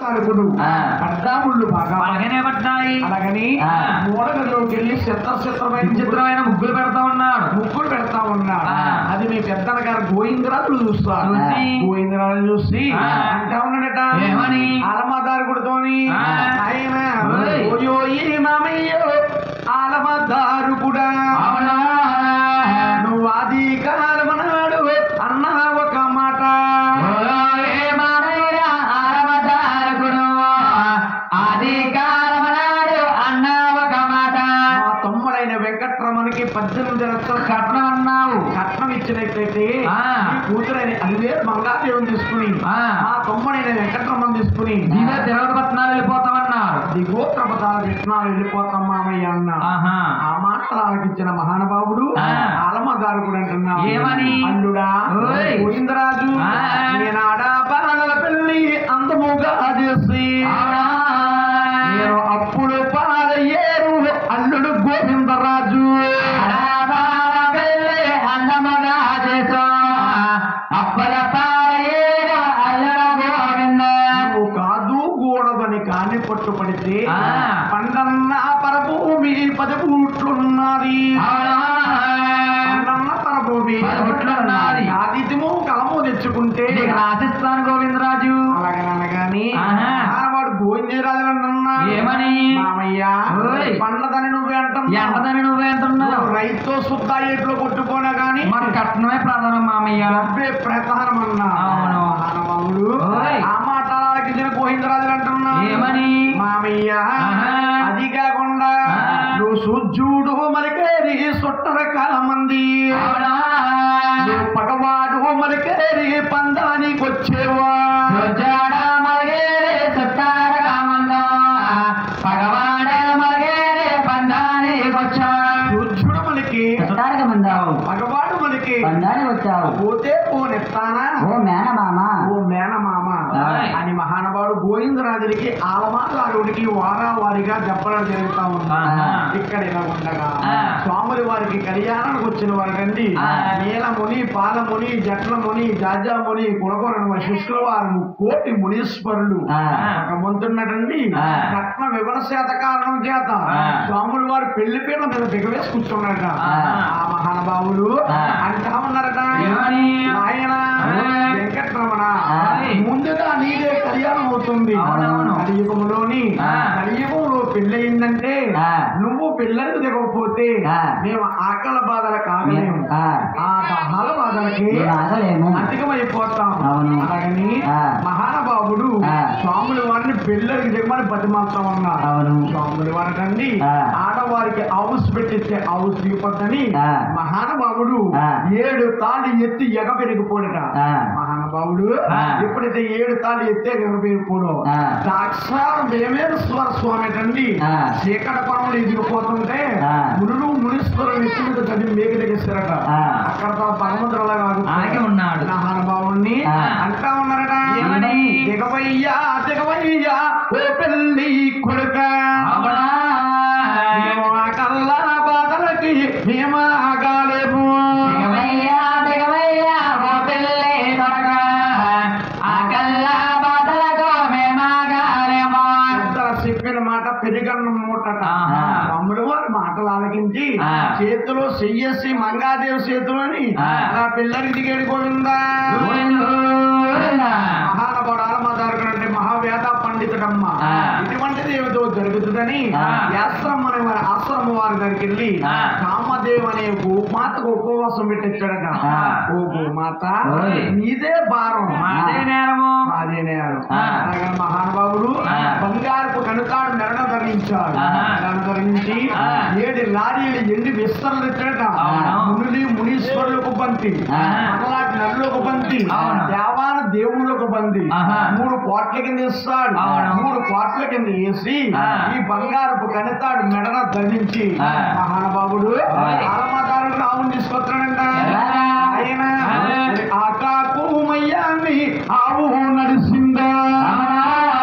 ఆలమతారకుడు ఆ. అడ్డాముళ్ళు బాగా బాగానే పడ్డాయి అలాగని ఆ. మూలగదిలోకి వెళ్ళి చిత్ర చిత్రమైన విచిత్రమైన ముగ్గులు పెడతా ఉన్నాడు ముగ్గులు పెడతా ఉన్నాడు ఆ. అది మీ పెద్దల గారు గోవిందరాజులు చూస్తారు చూసి. గోవిందరాజు చూసి ఆ. అంటా ఉన్నాడట ఏమని? ఆలమదారుకుడితోని ఆ. ఆయన ఓయ్. ఓయో ఈ మామయ్యో ఆలమదారుకుడా అవునా నువ్వు ఆది కాలమనాడు అన్న ఒక మాట ఓయ్ మామయ్య ఆరవతారకుడు, అధికారమనాడు అన్న ఒక మాట మా తమ్ముడైన వెంకట్రమణకి పద్దెనిమిది లక్షల కట్నం అన్నావు కట్నం ఇచ్చినట్లయితే ఆ. ఈ కూతురైన అదివే మంగాదేవం తీసుకుని ఆ. మా తమ్ముడైన వెంకట్రమణ తీసుకుని ఇదే తిరుపతిపట్నాలు వెళ్ళిపోతామన్నారు దిగో ప్రపదాల విత్తనాలు వెళ్ళిపోతాం మామయ్య అన్న ఆహా ఆ మాటలు ఆలకించిన మహానుభావుడు ఆ. ఆలమదారుకుడు అంటున్నాడు ఏమని? అల్లుడా ఓయ్. గోవిందరాజు ఆ. నేనాడా బాలల పెళ్లి అందముగా చేసి అవునా? నేను అప్పుడు పాలయ్యేరు అల్లుడు గోవిందరాజు అరాబాల పెళ్ళి అందముగా చేసా, అప్పల పాలయ్యేరు అల్లర గోవింద. నువ్వు కాదు కూడదని కాని పట్టుపడితే ఆ. పండన్న పరభూమి పది బూట్లున్నది అవునా? పండన్న పరభూమి పది బూట్లున్నది. ఆదిత్యము కలము తెచ్చుకుంటే నీకు రాసిస్తాను గోవిందరాజు అలాగనగాని ఆహా. వాడు గోవిందరాజు అంటున్నా ఏమని? మామయ్య ఓయ్. పండదని నువ్వే అంటున్నావు ఎంతదని నువ్వే అంటున్నావు రైతు శుద్ధ ఎట్లో కొట్టుకోనా గాని మన కట్నమే ప్రధానం మామయ్య డబ్బే ప్రధానం అన్నా అవును. మానవాళుడు ఓయ్. ఆ మాట అలాగించిన గోవిందరాజులు అంటున్నా ఏమని? మామయ్య ఆహా. అది కాకుండా ఆ. నువ్వు సుజ్జుడు మలికేరి సుట్టర మంది అవునా? నువ్వు పగవాడు మలికేరి పందానికి వచ్చేవా రుజాడ మగేరే చుట్టార కామందో, పగవాడ మగేరే పందానికొచ్చా. సుజ్జుడు మనకి చుట్టానికి మందావు, పగవాడు మనకి పందానికి వచ్చావు. పోతే పోనెత్తానా ఓ మేనమామ ఓ మేనమామ ఆయ్. అని మహానుభావుడు గోవిందరాజులకి ఆలమాదారుడికి వారా వారిగా దెబ్బలు జరుగుతా ఆహా. ఉన్నాయి ఇక్కడ ఇలా ఉండగా ఆ. స్వాముల వారికి కళ్యాణానికి వచ్చిన వారండి ఆ. నీలముని పాలముని జట్లముని జాజాముని కులకొరణ శిష్యుల వారు కోటి మునీశ్వరులు ఆ. ఒక ముందున్నటండి ఆ. కట్న వివర శాత కారణం చేత ఆ. స్వాముల వారు పెళ్లి పీట మీద దిగవేసి కూర్చున్నారట ఆ. ఆ మహానుభావుడు ఆ. అంటా ఉన్నారట ఏమని? నాయన ఆ. వెంకటరమణ ఆ. ముందుగా నీదే కళ్యాణం అవుతుంది అవునవును. కలియుగంలోని ఆ. కలియుగంలో పెళ్ళయిందంటే ఆ. నువ్వు పిల్లలకు దిగకపోతే ఆ. మేము ఆకల బాధలు కాగలేము ఆ. ఆ దహాల బాధలకి మేము ఆగలేము. అధికమైపోతాం అవును. అలాగని ఆ. మహానుభావుడు ఆ. స్వాముల వారిని పిల్లలకి దిగమని బతిమాత్రం అన్నారు అవును. స్వాముల వారికండి ఆ. ఆడవారికి హౌస్ పెట్టిస్తే హౌస్ దిగిపోద్దని ఆ. మహానుభావుడు ఆ. ఏడు తాళ్ళు ఎత్తి ఎగ పెరిగిపోడట ఆ. మహానుభావుడు ఆ. ఎప్పుడైతే ఏడు తాళ్ళు ఎత్తే ఎగ పెరిగిపోడు ఆ. సాక్షాత్ దేవేశ్వర స్వామి అండి ఆ. చీకట పనులు ఎదిగిపోతుంటే ఆ. మునులు మునీశ్వరులు ఎత్తి మీద చదివి మేక దిగిస్తారట ఆ. అక్కడ భగవంతుడులా ఆగి ఉన్నాడు. మహానుభావుణ్ణి ఆ. అంటా ఉన్నారట ఏమని? దిగవయ్యా దిగవయ్యా ఓ పెళ్ళి కొడుక అవునా? మేము ఆ కల్లా బాధలకి మేము ఆగాలేము దిగవయ్యా, దిగవయ్యా, ఓ పిల్లి దొరక. ఆ కల్లా బాధలకు మేమాగాలేమో. ఇద్దరు చెప్పిన మాట పెరిగన్న మూటట ఆహా. తమ్ముడు వారి మాటలు ఆలకించి ఆ. చేతిలో చెయ్యేసి మంగాదేవి చేతిలోని ఆ. అలా పిల్లకి దిగేడు గోవిందా గోవిందా. మహానవుడు ఆలమదారుడు మహావేద పండితుడమ్మ ఆ. ఇటువంటిది ఏమిటో జరుగుతుందని ఆ. యాస్త్రం అనే వారి ఆశ్రమం వారి దగ్గరికి వెళ్ళి ఆ. కామదేవ్ అనే గోమాతకు ఉపవాసం పెట్టించాడట ఆ. ఓ గోమాత ఓయ్. నీదే భారం మాదే నేరము. మాదే నేరం ఆ. అలాగే మహానుభావుడు ఆ. బంగారపు కనుకాడు మెరణ ధరించాడు ఆహా. మెరణ ధరించి ఆ. ఏడు లారీలు ఎండి విస్తరలు ఇచ్చాడట అవును. మునులు మునీశ్వరులకు బంతి ఆ. అట్లాంటి నల్లులకు బంతి అవును. దేవాన దేవుళ్ళకు బంది ఆహా. మూడు కోట్ల కింద ఇస్తాడు అవును. మూడు కోట్ల కింద వేసి ఆ. ఈ బంగారపు కనితాడు మెడన ధరించి ఆ. మహానుభావుడు ఓయ్. ఆలమదారుడు రావుని తీసుకొస్తాడంట ఎలా? ఆయన ఆ. ఆకాకు మయ్యాన్ని ఆవు నడిసిందా అవునా?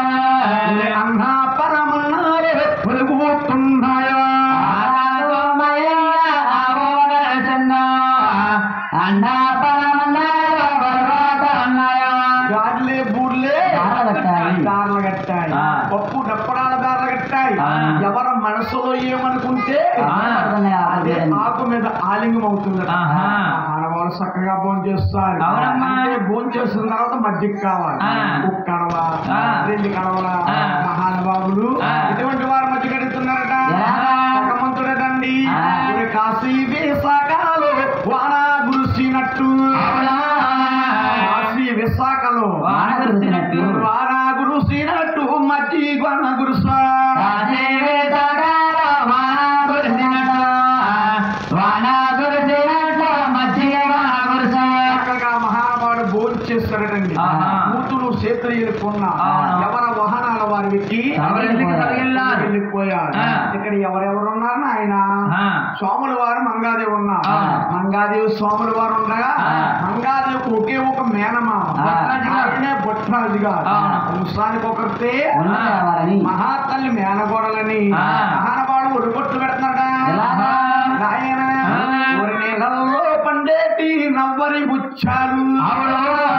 అన్నా పరమన్నారే పొలుగుతున్నాయా ఆరాధమయ్యా, ఆవోగలసిందా. అన్నా పరమన్నాడు, బలరాత అన్నాయా. గాడ్లే బూర్లే దారాలు కట్టాలి. దారాలు కట్టాలి కట్టాయి ఆ. పప్పు డప్పడాల బేర్లు కట్టాయి ఆ. ఎవరి మనసులో ఏమనుకుంటే ఆ. అదే ఆకు మీద ఆలింగం అవుతుంది ఆహా. ఆడవాళ్ళు చక్కగా భోజనం చేస్తారు అవునమ్మా. అంటే భోజనం చేసిన తర్వాత మధ్యకి కావాలి ఆ. ఒక కడవ ఆ. రెండు కడవల ఆ. మహానుభావులు ఆ. ఇటువంటి వారు మధ్య కడుతున్నారట ఎలా? భగవంతుడటండి ఆ. ఇవి కాశీ విశాఖలో వాన గురిసినట్టు అవునా? కాశీ విశాఖలో వాన కురిసినట్టు. వాన గురిసినట్టు మధ్య గొన గురుసా రాజీవి సాగర వాన కురిసినట్టు, వాన కురిసినట్టు, మజ్జిగ వాన కురిసే. చక్కగా మహానుభావుడు భోజనం చేస్తారటండి ఆహా. కూతురు చేతులు కొన్న అవును. ఎవర వాహనాల వారి వ్యక్తి ఎవరింటికి తరలిల్లారు. వెళ్ళిపోయారు ఆ. ఇక్కడ ఎవరెవరు ఉన్నారు ఆయన ఆ. సోముల వారు మంగాదేవి ఉన్నారు ఆ. మంగాదేవి సోముల వారు ఉండగా ఆ. మంగాదేవికి ఒకే ఒక మేనమామ ఆ. ఆయనే బొట్రాజు గారు ఆ. వంశానికి ఒకరితే ఉన్న కావాలని. మహాతల్లి మేనగోడలని ఆ. మహానవాడు ఒడిగొట్టు పెడుతున్నాడా ఎలాగా? నాయన ఆ. ఒరి నీళ్ళల్లో పండేటి నవ్వరి ముచ్చాలు అవును.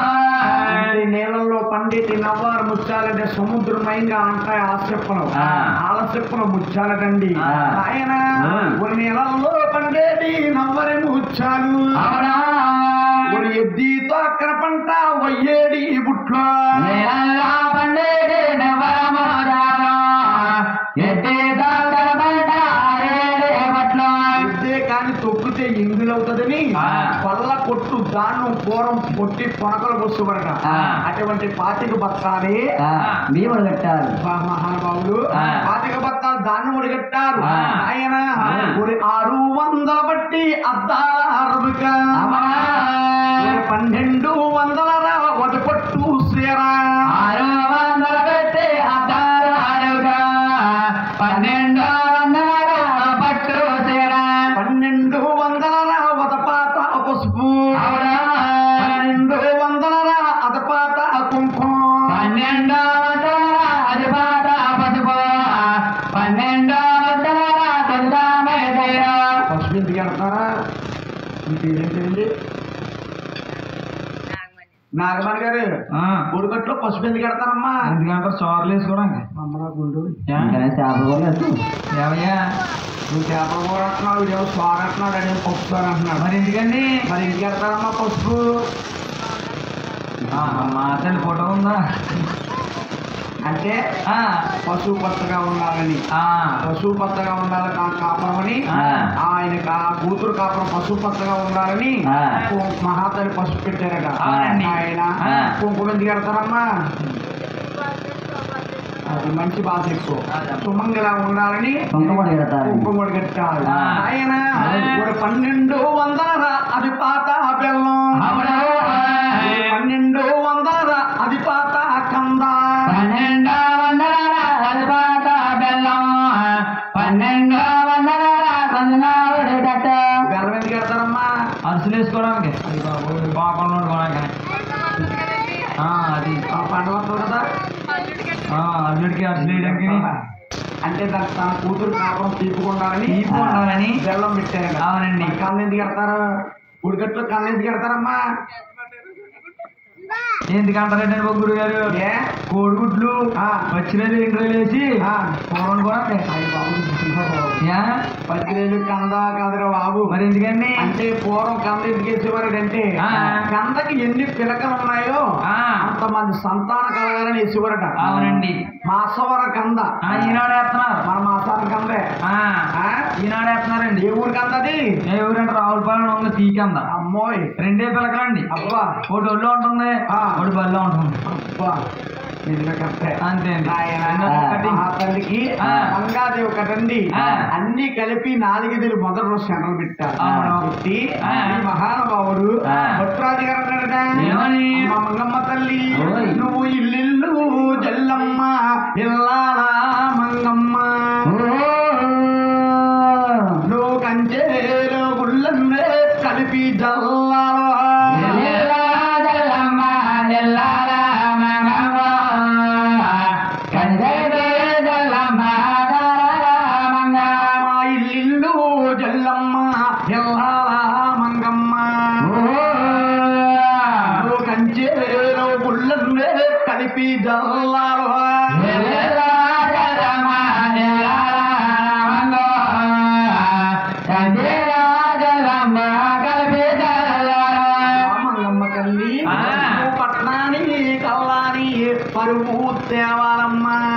ఈ నీళ్ళల్లో పండేటి నవ్వారు ముచ్చాలంటే సముద్రమయంగా అంటాయి ఆలస్యప్పలు ఆ. ఆలస్యప్పలు ముచ్చాలటండి ఆ. ఆయన ఆ. ఒరి నీళ్ళల్లో పండేటి నవ్వరి ముచ్చాలు అవునా? ఒరి ఎద్దితో అక్కడ పంట వయ్యేడి బుట్లో నీలల్లా పండేటి నవరమోజాలో, ఎత్తి దొంగల బండ ఆరేడు పట్లో. ఇదే కానీ తొక్కితే ఎంగులవుతుందని ఆ. పళ్ళ కొట్టు దాన్నం పూరం పొట్టి పొనకలు వస్తువరట ఆ. అటువంటి పాతిక బత్తాలి ఆ, భీముడు కట్టారు బా మహానుభావులు ఆ. పాతిక బత్తాలు దాన్ని ఒడిగట్టారు ఆ. ఆయన ఆ. ఒక ఆరు వందల బట్టి అద్దాల అరబిక అమ్మా. ఒక పన్నెండు వందల రా వదపట్టు సేరా ఆరు వందల పెట్టి అద్దాలు ఆరుగా, పన్నెండు వందల పట్టు చీర. పన్నెండు వందల రా వదపాత పసుపు అవునా? పన్నెండు వందల రా అదపాత కుంకుమ పన్నెండు వందల అధిపాత పసుపు, పన్నెండు వందల కుందామే చీర. పసుపు ఎందుకు కడతారా మీ పేరేంటండి నాగమణి గారు ఆ, ఉడకట్లో పసుపు ఎందుకు కడతారమ్మా ఎందుకంటే చోరలు వేసుకోవడానికి అమ్మరా గుండు ఏమయ్యా నువ్వు చేపల కూర అంటున్నావు ఇదేమో స్వార్ అంటున్నాడు అదే పసుపు సార్ అంటున్నాడు మరి ఎందుకండి మరి ఎందుకు కడతారమ్మా పసుపు ఆ, మా తల్లి ఫోటో ఉందా అంటే ఆ, పశువు పచ్చగా ఉండాలని ఆ, పశువు పచ్చగా ఉండాలి కా కాపురమని ఆ. ఆయన కా- కూతురు కాపురం పశువు పచ్చగా ఉండాలని ఆ. కు- మహాతల్లి పసుపు పెట్టారట అవునండి. ఆయన ఆ. కుంకుమ ఎందుకు కడతారమ్మా అది మంచి భాష ఎక్కువ అదే. సుమంగలా ఉండాలని కుంకుమ కడతారు. కుంకుమ కట్టారు ఆ. ఆయన ఆ. ఒక పన్నెండు వందల రా, అది పాత బెల్లం అవును. ఒక పన్నెండు వందల రా, అది పాత కంద పన్నెండు వందల అధిపాత బెల్లం, పన్నెండు వందల కొందనావుడి కట్ట. బెల్లం ఎందుకు కడతారమ్మా అరుసులు వేసుకోవడానికి అది బాబోయ్. బాగుండు కొనగానే ఆ, అది ఆ పండుగ వస్తుంది కదా ఆ, అల్లుడికి అరుసులు వేయడానికి అంటే దాని తన కూతురు కాపురం తీపుకుండాలని తీపి ఉండాలని బెల్లం పెట్టారు అవునండి. కన్ను ఎందుకు కడతారు ఉడికట్లో కన్ను ఎందుకు కడతారమ్మా ఎందుకంటారంటే గురువు గారు ఏ కోడిగుడ్లు ఆ. పచ్చిరేలు రెండు రోజులు వేసి ఆ. కూర వండుకోవాలి అయ్య బాబు యా? పచ్చిరేలు కంద కదరా బాబు మరి ఎందుకండి అంటే పూర్వం కంద ఎందుకు వేసేవారు అంటే ఆ. కందకి ఎన్ని పిలకలు ఉన్నాయో ఆ. అంతమంది సంతాన కలగాలని వేసేవారట అవునండి మాసవర కంద ఆ, ఈనాడు వేస్తున్నారు మన మాసాల కందే ఆ, ఆ? ఈనాడు వేస్తున్నారండి ఏ ఊరు కందది ఏ ఊరంటే రావులపాలెం ఉంది తీకంద అమ్మోయ్ రెండే పిలకలండి అబ్బా ఒకటి ఒళ్ళో ఉంటుంది ఆ. ఒకటి బల్లో ఉంటుంది అబ్బా నిజంగా కరెక్టే. అంతే అండి ఆయన రెండో కటింగ్. ఆ తల్లికి ఆ. మంగాదేవి కదండి ఆ. అన్ని కలిపి నాలుగిదిలు మొదటి రోజు సెంటర్ పెట్టారు అవును. పెట్టి ఆ. ఈ మహానుభావుడు ఆ. భట్రాజు గారు అన్నాడట, ఏమని? అమ్మ మంగమ్మ తల్లి ఓయ్. నువ్వు ఇల్లిల్లు జల్లమ్మ ఇల్లాల మంగమ్మ నువ్వు కంచేలో గుళ్ళన్నే కలిపి జల్లాలో మా ఇల్లిల్లు జల్లమ్మ ఇల్లాల మంగమ్మ నువ్వు కంచేలో గుళ్ళన్నే కలిపి జల్లాలో పరుపు తేవాలమ్మా